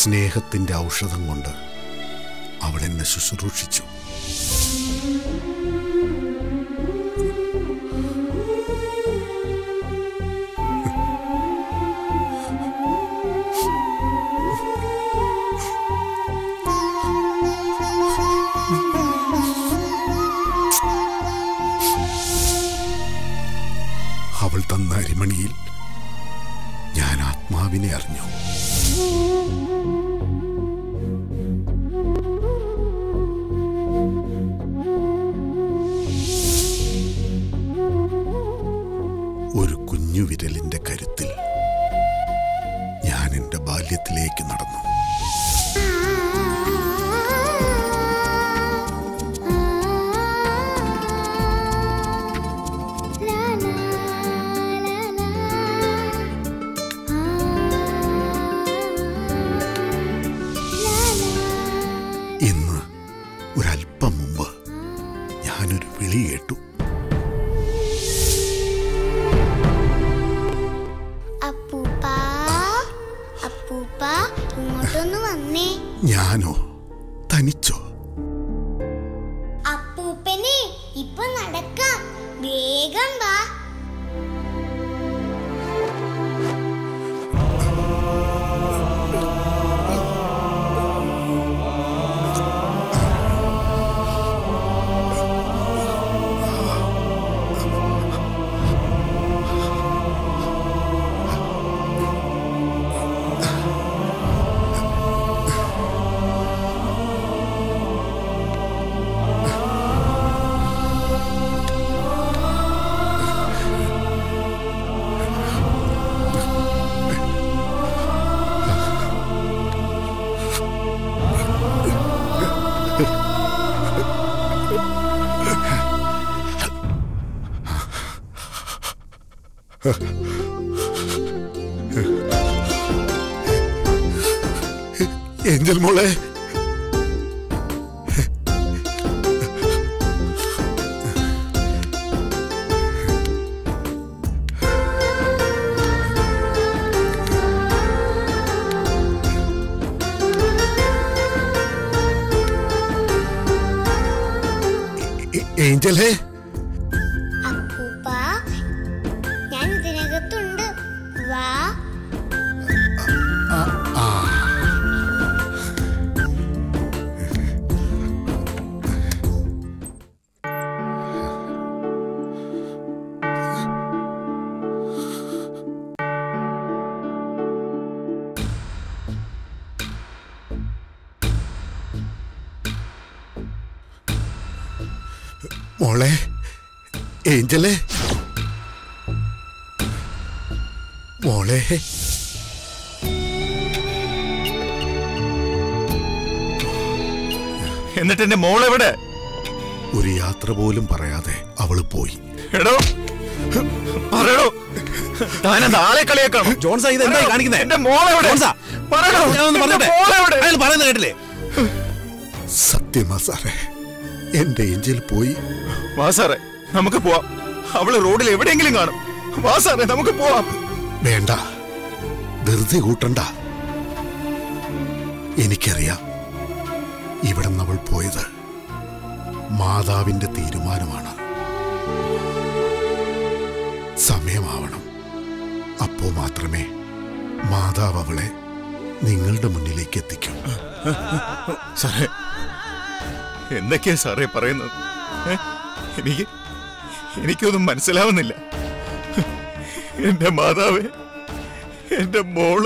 സ്നേഹത്തിന്റെ ഔഷധം കൊണ്ട് അവൾ എന്നെ ശുശ്രൂഷിച്ചു അവൾ തന്ന അരിമണിയിൽ ഞാൻ ആത്മാവിനെ അറിഞ്ഞു ഒരു കുഞ്ഞു വിരലിന്റെ കരുത്തിൽ ഞാൻ എൻ്റെ ബാല്യത്തിലേക്ക് നടന്നു ഇന്ന് ഒരല്പം മുമ്പ് ഞാനൊരു വിളി കേട്ടു അപ്പൂപ്പ അപ്പൂപ്പ ഇങ്ങോട്ടൊന്ന് വന്നേ ഞാനോ തനിച്ചോ അപ്പൂപ്പനെ ഇപ്പൊ നടക്കാം വേഗം വാ ഏഞ്ചൽ മോളെ ഏ- ഏഞ്ചലേ അപ്പൂപ്പ ഞാൻ ഇതിനകത്തുണ്ട് വാ മോളെ ഏഞ്ചലേ മോളെ എന്നിട്ട് എന്റെ മോൾ എവിടെ ഒരു യാത്ര പോലും പറയാതെ അവള് പോയി എടോ പറയടോ താനെന്താ ആളെ കളിയാക്കണം ജോൺസാ ഇത് എന്തായി കാണിക്കുന്നത് എന്റെ മോളെവിടെ ജോൺസാ പറയടോ ഞാനൊന്ന് എന്റെ പറഞ്ഞോട്ടെ മോളെവിടെ അയാൾ പറയുന്നത് കേട്ടില്ലേ സത്യമാ സാറേ എന്റെ ഏഞ്ചൽ പോയി വാ സാറേ നമുക്ക് പോവാം അവള് റോഡിൽ എവിടെയെങ്കിലും കാണും വാ സാറേ നമുക്ക് പോവാം വേണ്ട ധൃതി കൂട്ടണ്ട എനിക്കറിയാം ഇവിടെ അവൾ പോയത് മാതാവിന്റെ തീരുമാനമാണ് സമയമാവണം അപ്പോ മാത്രമേ മാതാവ് അവളെ നിങ്ങളുടെ മുന്നിലേക്ക് എത്തിക്കൂ സാറേ എന്തൊക്കെയാ സാറേ പറയുന്നത് ഏ? എനിക്ക് എനിക്കൊന്നും മനസ്സിലാവുന്നില്ല എന്റെ മാതാവേ എന്റെ മോള്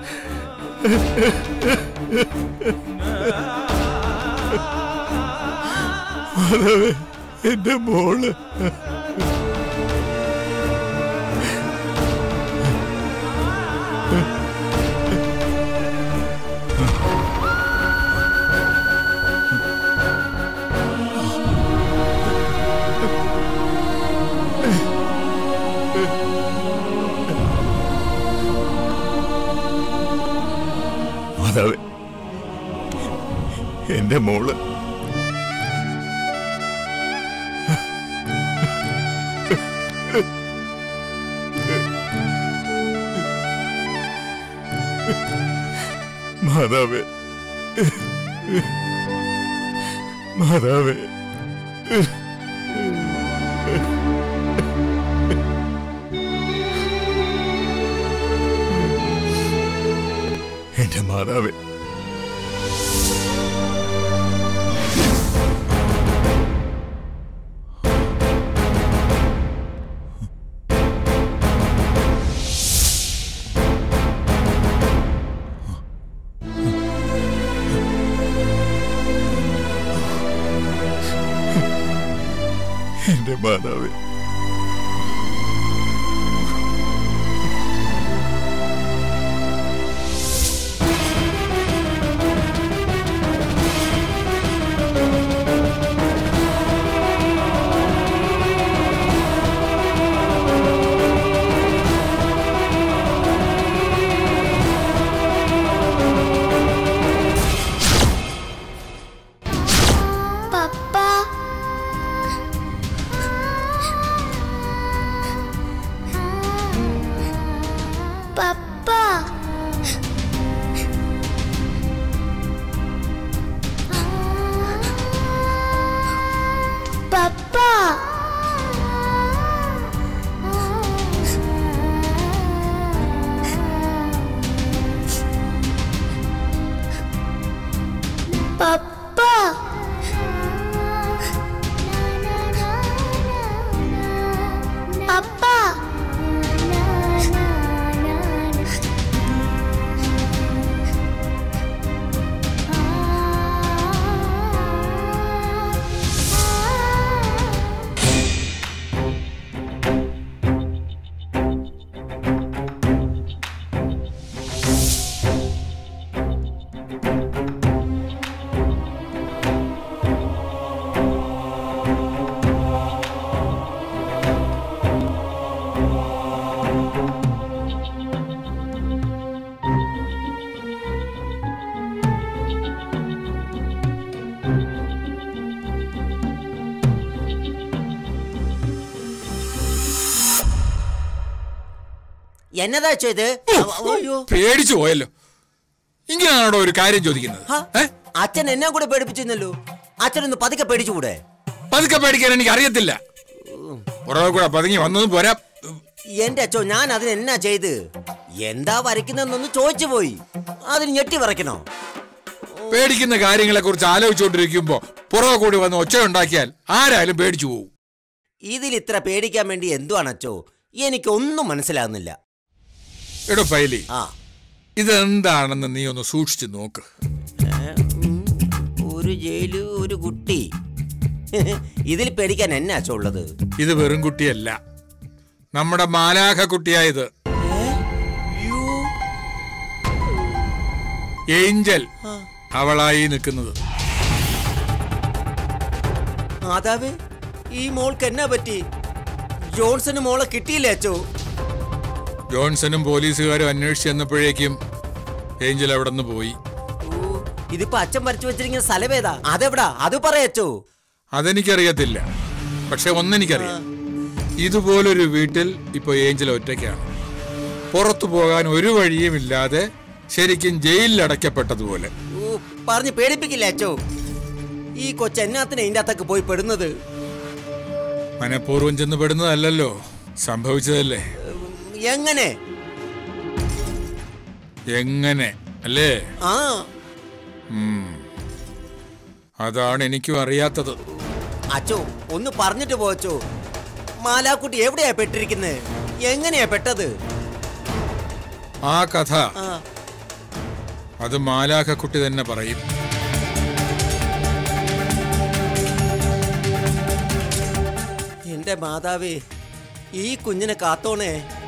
മാതാവേ എന്റെ മോള് മാതാവേ എന്റെ മോള് മാതാവേ മാതാവേ എന്റെ മാതാവേ എന്റെ മാതാവേ പപ്പ പപ്പ പപ്പ പപ്പ പപ്പ എന്നതാ ചെയ്ത് അയ്യോ പേടിച്ചു പോയല്ലോ ഇങ്ങനെയാണോ ഒരു കാര്യം ചോദിക്കുന്നത് ഹ, ഏ? അച്ഛൻ എന്നെ കൂടെ പേടിപ്പിച്ചിരുന്നല്ലോ അച്ഛനൊന്ന് പതുക്കെ പേടിച്ചുകൂടെ പതുക്കെ പേടിക്കാൻ എനിക്ക് അറിയത്തില്ല പുറകെ കൂടെ പതുങ്ങി വന്നതും പോരാ എന്റെ അച്ഛോ ഞാൻ അതിന് എന്നാ ചെയ്ത് എന്താ വരയ്ക്കുന്നതെന്നൊന്ന് ചോദിച്ചു പോയി അതിന് ഞെട്ടി വരയ്ക്കണോ പേടിക്കുന്ന കാര്യങ്ങളെ കുറിച്ച് ആലോചിച്ചുകൊണ്ടിരിക്കുമ്പോ പുറകെ കൂടി വന്ന് ഒച്ച ഉണ്ടാക്കിയാൽ ആരായാലും പേടിച്ചു പോകും ഇതിൽ ഇത്ര പേടിക്കാൻ വേണ്ടി എന്തുവാണ് അച്ഛോ എനിക്കൊന്നും മനസ്സിലാകുന്നില്ല എടോ പൈലി ആ ഇതെന്താണെന്ന് നീ ഒന്ന് സൂക്ഷിച്ചു നോക്ക് ഏ, ഉം, ഒരു ജയില് ഒരു കുട്ടി ഇതിൽ പേടിക്കാൻ എന്നാ അച്ഛോ ഉള്ളത് ഇത് വെറും കുട്ടിയല്ല നമ്മുടെ മാലാഖ കുട്ടിയായത് യ്യോ, ഏഞ്ചൽ അവളായി നിൽക്കുന്നത് മാതാവേ ഈ മോൾക്ക് എന്നാ പറ്റി ജോൺസന് മോളെ കിട്ടിയില്ലേ അച്ഛോ ജോൺസണും പോലീസുകാരും അന്വേഷിച്ച് ചെന്നപ്പോഴേക്കും ഏഞ്ചൽ അവിടെ നിന്ന് പോയി ഓ, ഇതിപ്പോ അച്ഛൻ വരച്ചു വെച്ചിരിക്കുന്ന സ്ഥലമേതാ അതെവിടാ അത് പറയച്ചോ അതെനിക്കറിയത്തില്ല പക്ഷെ ഒന്നെനിക്കറിയാം ഇതുപോലൊരു വീട്ടിൽ ഇപ്പൊ ഏഞ്ചൽ ഒറ്റയ്ക്കാണ് പുറത്തു പോകാൻ ഒരു വഴിയുമില്ലാതെ ശരിക്കും ജയിലിൽ അടയ്ക്കപ്പെട്ടതുപോലെ ഓ പറഞ്ഞ് പേടിപ്പിക്കില്ല അച്ഛോ ഈ കൊച്ചെന്നാത്തിന് ഇതിന്റെ അകത്തൊക്കെ പോയി പെടുന്നത് മനഃപൂർവ്വം ചെന്ന് പെടുന്നതല്ലല്ലോ സംഭവിച്ചതല്ലേ ഉം, എങ്ങനെ എങ്ങനെ അല്ലേ ആ ഉം. അതാണ് എനിക്കും അറിയാത്തത് അച്ഛോ ഒന്ന് പറഞ്ഞിട്ട് പോച്ചോ മാലാക്കുട്ടി എവിടെയാ പെട്ടിരിക്കുന്നത് എങ്ങനെയാ പെട്ടത് ആ കഥ ആ അത് മാലാഖക്കുട്ടി തന്നെ പറയും എന്റെ മാതാവേ ഈ കുഞ്ഞിനെ കാത്തോണേ